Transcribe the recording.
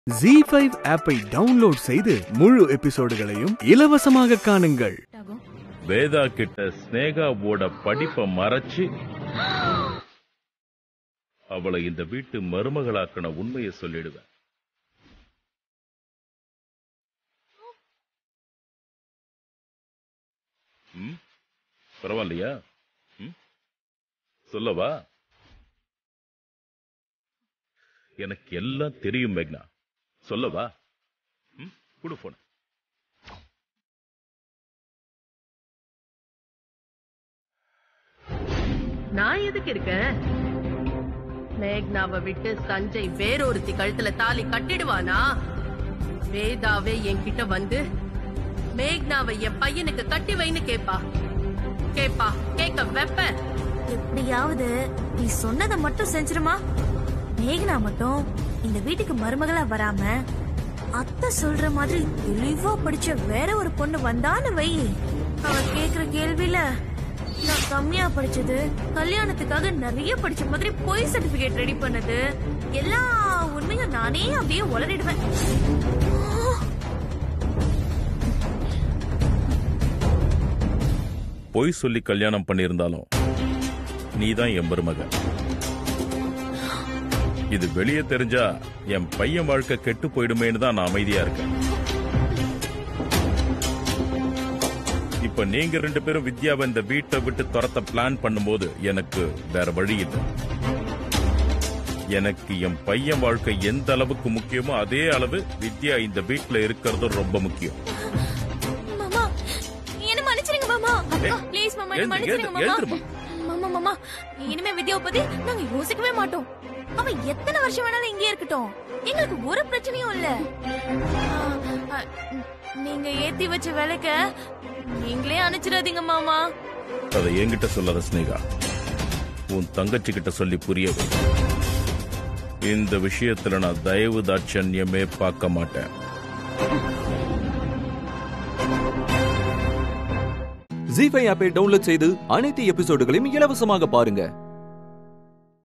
G five ஆப்பை download செய்து முழு எபிசோடுகளையும் இலவசமாக காணுங்கள் ஆகும் வேதா கிட்ட ஸ்னேகாவோட படிப்பை மறைச்சு அவளை இந்த வீட்டு மருமகளாக்கின உண்மையை சொல்லிடுவேன் ம்? பரவாயில்லையா ம்? சொல்லவா எனக்கு எல்லாம் தெரியும் மேக்னா சொல்லவா ம்? குடு போன நான் எதுக்கு இருக்கேன் மேக்னாவை விட்டு சஞ்சய் வேறொருத்தி கழுத்துல தாலி கட்டிடுவானா வேதாவே என்கிட்ட வந்து மேக்னாவை என் பையனுக்கு கட்டி வைன்னு கேப்பா கேப்பா கேக்க வெப்ப எப்படியாவது நீ சொன்னதை மட்டும் செஞ்சிருமா மேகனா மட்டும் இந்த வீட்டுக்கு மருமகளா வராம அத்தை சொல்ற மாதிரி தெளிவா படிச்ச வேற ஒரு பொண்ணு வந்தான்னு வை அவ கேக்குற கேள்வியில நான் கம்மியா படிச்சது கல்யாணத்துக்காக நிறைய படிச்ச மாதிரி பொய் சர்டிபிகேட் ரெடி பண்ணது எல்லா உண்மையும் நானே அப்படியே உளறிடுவேன் பொய் சொல்லி கல்யாணம் பண்ணியிருந்தாலும் நீதான் என் மருமக இது வெளியே தெரிஞ்சா என் பையன் வாழ்க்கை கெட்டு போயிடுமேன்னு தான் நான் அமைதியா இருக்கேன் இப்ப நீங்க ரெண்டு பேரும் வித்யாவை இந்த வீட்டை விட்டு துரத்த பிளான் பண்ணும்போது எனக்கு வேற வழி இல்லை எனக்கு என் பையன் வாழ்க்கை எந்த அளவுக்கு முக்கியமோ அதே அளவு வித்யா இந்த வீட்டுல இருக்கிறது ரொம்ப முக்கியம் மாமா என்ன மன்னிச்சிருங்க மாமா ஏய், ப்ளீஸ் மாமா என்ன எழுந்து, மன்னிச்சிருங்க எழுந்து, மாமா எழுந்துருமா. மாமா மாமா இனிமே வித்யாவை பத்தி நாங்க யோசிக்கவே மாட்டோம் அவ எத்தனை வருஷம் வேணாலும் இங்கே இருக்கட்டும் எங்களுக்கு ஒரு பிரச்சனையும் இல்ல ஆ, ஆ, நீங்க ஏத்தி வச்ச விலைக்க நீங்களே அனுப்பிச்சிடாதீங்க மாமா அதை என்கிட்ட சொல்லாத ஸ்னேகா உன் தங்கச்சி கிட்ட சொல்லி புரியவு இந்த விஷயத்துல நான் தயவு தாட்சண்யமே பார்க்க மாட்டேன் ஜி ஃபைவ் ஆப்பை டவுன்லோட் செய்து அனைத்து எபிசோடுகளையும் இலவசமாக பாருங்க